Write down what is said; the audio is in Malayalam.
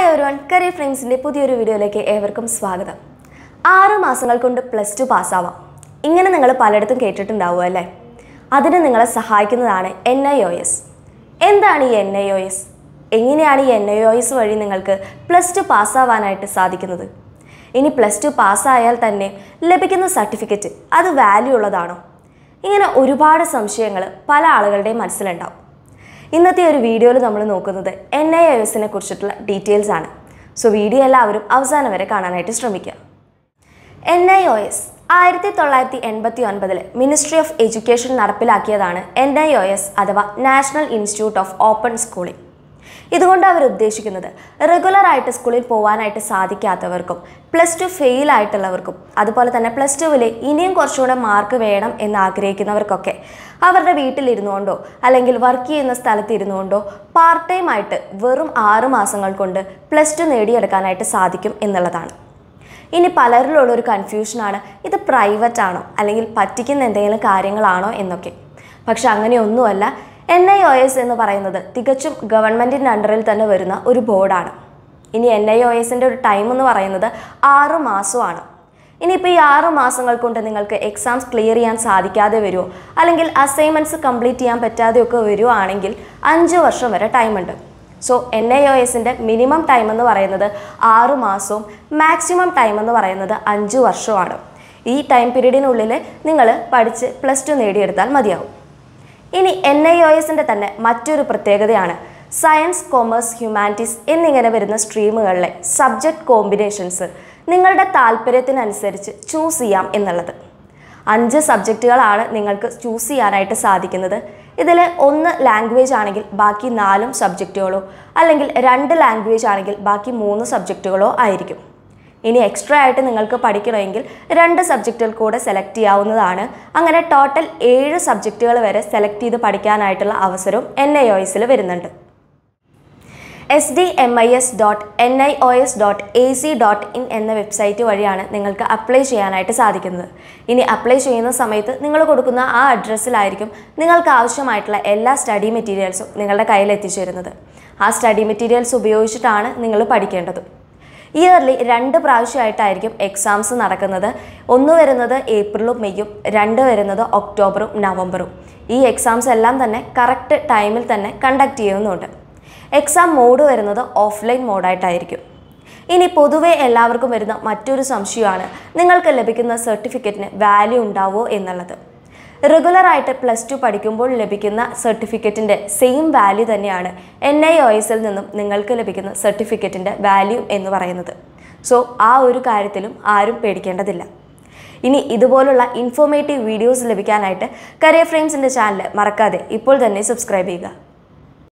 എവരി വൺ കരിയർ ഫ്രെയിംസിൻ്റെ പുതിയൊരു വീഡിയോയിലേക്ക് ഏവർക്കും സ്വാഗതം ആറ് മാസങ്ങൾ കൊണ്ട് പ്ലസ് ടു പാസ്സാവാം ഇങ്ങനെ നിങ്ങൾ പലയിടത്തും കേട്ടിട്ടുണ്ടാവുക അല്ലേ അതിന് നിങ്ങളെ സഹായിക്കുന്നതാണ് എൻ ഐ ഒ എസ് എന്താണ് ഈ എൻ ഐ ഒ എസ് എങ്ങനെയാണ് ഈ എൻ ഐ ഒ എസ് വഴി നിങ്ങൾക്ക് പ്ലസ് ടു പാസ്സാവാനായിട്ട് സാധിക്കുന്നത് ഇനി പ്ലസ് ടു പാസ്സായാൽ തന്നെ ലഭിക്കുന്ന സർട്ടിഫിക്കറ്റ് അത് വാല്യൂ ഉള്ളതാണോ ഇങ്ങനെ ഒരുപാട് സംശയങ്ങൾ പല ആളുകളുടെയും മനസ്സിലുണ്ടാവും ഇന്നത്തെ ഒരു വീഡിയോയിൽ നമ്മൾ നോക്കുന്നത് എൻ ഐ എസിനെ കുറിച്ചിട്ടുള്ള ഡീറ്റെയിൽസ് ആണ് സോ വീഡിയോ എല്ലാവരും അവസാനം വരെ കാണാനായിട്ട് ശ്രമിക്കുക എൻ ഐ ഒ എസ് ആയിരത്തി തൊള്ളായിരത്തി എൺപത്തി ഒൻപതിൽ മിനിസ്ട്രി ഓഫ് എഡ്യൂക്കേഷൻ നടപ്പിലാക്കിയതാണ് എൻ ഐ ഒ എസ് അഥവാ national institute of open schooling ഇതുകൊണ്ട് അവർ ഉദ്ദേശിക്കുന്നത് റെഗുലർ ആയിട്ട് സ്കൂളിൽ പോകാനായിട്ട് സാധിക്കാത്തവർക്കും പ്ലസ് ടു ഫെയിൽ ആയിട്ടുള്ളവർക്കും അതുപോലെ തന്നെ പ്ലസ് ടുവിൽ ഇനിയും കുറച്ചുകൂടെ മാർക്ക് വേണം എന്ന് ആഗ്രഹിക്കുന്നവർക്കൊക്കെ അവരുടെ വീട്ടിലിരുന്നുകൊണ്ടോ അല്ലെങ്കിൽ വർക്ക് ചെയ്യുന്ന സ്ഥലത്ത് ഇരുന്നുകൊണ്ടോ പാർട്ട് ടൈം ആയിട്ട് വെറും ആറ് മാസങ്ങൾ കൊണ്ട് പ്ലസ് ടു നേടിയെടുക്കാനായിട്ട് സാധിക്കും എന്നുള്ളതാണ് ഇനി പലരിലുള്ള ഒരു കൺഫ്യൂഷനാണ് ഇത് പ്രൈവറ്റ് ആണോ അല്ലെങ്കിൽ പറ്റിക്കുന്ന എന്തെങ്കിലും കാര്യങ്ങളാണോ എന്നൊക്കെ പക്ഷെ അങ്ങനെയൊന്നുമല്ല എൻ ഐ ഒ എസ് എന്ന് പറയുന്നത് തികച്ചും ഗവൺമെൻറ്റിൻ്റെ അണ്ടറിൽ തന്നെ വരുന്ന ഒരു ബോർഡാണ് ഇനി എൻ ഐ ഒ എസിൻ്റെ ഒരു ടൈം എന്ന് പറയുന്നത് ആറ് മാസമാണ് ഇനിയിപ്പോൾ ഈ ആറ് മാസങ്ങൾ കൊണ്ട് നിങ്ങൾക്ക് എക്സാംസ് ക്ലിയർ ചെയ്യാൻ സാധിക്കാതെ വരുമോ അല്ലെങ്കിൽ അസൈൻമെൻറ്റ്സ് കംപ്ലീറ്റ് ചെയ്യാൻ പറ്റാതെയൊക്കെ വരുവാണെങ്കിൽ അഞ്ച് വർഷം വരെ ടൈമുണ്ട് സോ എൻ ഐ ഒ എസിൻ്റെ മിനിമം ടൈം എന്ന് പറയുന്നത് ആറ് മാസവും മാക്സിമം ടൈം എന്ന് പറയുന്നത് അഞ്ച് വർഷമാണ് ഈ ടൈം പീരീഡിനുള്ളിൽ നിങ്ങൾ പഠിച്ച് പ്ലസ് ടു നേടിയെടുത്താൽ മതിയാവും ഇനി എൻ ഐ ഒ എസിൻ്റെ തന്നെ മറ്റൊരു പ്രത്യേകതയാണ് സയൻസ് കൊമേഴ്സ് ഹ്യൂമാനിറ്റീസ് എന്നിങ്ങനെ വരുന്ന സ്ട്രീമുകളിലെ സബ്ജക്റ്റ് കോമ്പിനേഷൻസ് നിങ്ങളുടെ താല്പര്യത്തിനനുസരിച്ച് ചൂസ് ചെയ്യാം എന്നുള്ളത് അഞ്ച് സബ്ജക്റ്റുകളാണ് നിങ്ങൾക്ക് ചൂസ് ചെയ്യാനായിട്ട് സാധിക്കുന്നത് ഇതിൽ ഒന്ന് ലാംഗ്വേജ് ആണെങ്കിൽ ബാക്കി നാലും സബ്ജക്റ്റുകളോ അല്ലെങ്കിൽ രണ്ട് ലാംഗ്വേജ് ആണെങ്കിൽ ബാക്കി മൂന്ന് സബ്ജക്റ്റുകളോ ആയിരിക്കും ഇനി എക്സ്ട്രാ ആയിട്ട് നിങ്ങൾക്ക് പഠിക്കണമെങ്കിൽ രണ്ട് സബ്ജക്റ്റുകൾ കൂടെ സെലക്ട് ചെയ്യാവുന്നതാണ് അങ്ങനെ ടോട്ടൽ ഏഴ് സബ്ജക്റ്റുകൾ വരെ സെലക്ട് ചെയ്ത് പഠിക്കാനായിട്ടുള്ള അവസരവും എൻ ഐ ഒ എസിൽ വരുന്നുണ്ട് S D M I S dot N I O S dot A C dot in എന്ന വെബ്സൈറ്റ് വഴിയാണ് നിങ്ങൾക്ക് അപ്ലൈ ചെയ്യാനായിട്ട് സാധിക്കുന്നത് ഇനി അപ്ലൈ ചെയ്യുന്ന സമയത്ത് നിങ്ങൾ കൊടുക്കുന്ന ആ അഡ്രസ്സിലായിരിക്കും നിങ്ങൾക്ക് ആവശ്യമായിട്ടുള്ള എല്ലാ സ്റ്റഡി മെറ്റീരിയൽസും നിങ്ങളുടെ കയ്യിൽ എത്തിച്ചേരുന്നത് ആ സ്റ്റഡി മെറ്റീരിയൽസ് ഉപയോഗിച്ചിട്ടാണ് നിങ്ങൾ പഠിക്കേണ്ടത് ഇയർലി രണ്ട് പ്രാവശ്യമായിട്ടായിരിക്കും എക്സാംസ് നടക്കുന്നത് ഒന്ന് വരുന്നത് ഏപ്രിലും മെയ്യും രണ്ട് വരുന്നത് ഒക്ടോബറും നവംബറും ഈ എക്സാംസ് എല്ലാം തന്നെ കറക്റ്റ് ടൈമിൽ തന്നെ കണ്ടക്ട് ചെയ്യുന്നുണ്ട് എക്സാം മോഡ് വരുന്നത് ഓഫ്ലൈൻ മോഡായിട്ടായിരിക്കും ഇനി പൊതുവെ എല്ലാവർക്കും വരുന്ന മറ്റൊരു സംശയമാണ് നിങ്ങൾക്ക് ലഭിക്കുന്ന സർട്ടിഫിക്കറ്റിന് വാല്യൂ ഉണ്ടാവുമോ എന്നുള്ളത് റെഗുലർ ആയിട്ട് പ്ലസ് ടു പഠിക്കുമ്പോൾ ലഭിക്കുന്ന സർട്ടിഫിക്കറ്റിൻ്റെ സെയിം വാല്യൂ തന്നെയാണ് എൻ ഐ ഒ എസിൽ നിന്നും നിങ്ങൾക്ക് ലഭിക്കുന്ന സർട്ടിഫിക്കറ്റിൻ്റെ വാല്യൂ എന്ന് പറയുന്നത് സോ ആ ഒരു കാര്യത്തിലും ആരും പേടിക്കേണ്ടതില്ല ഇനി ഇതുപോലുള്ള ഇൻഫോർമേറ്റീവ് വീഡിയോസ് ലഭിക്കാനായിട്ട് കരിയർ ഫ്രെയിംസിൻ്റെ ചാനൽ മറക്കാതെ ഇപ്പോൾ തന്നെ സബ്സ്ക്രൈബ് ചെയ്യുക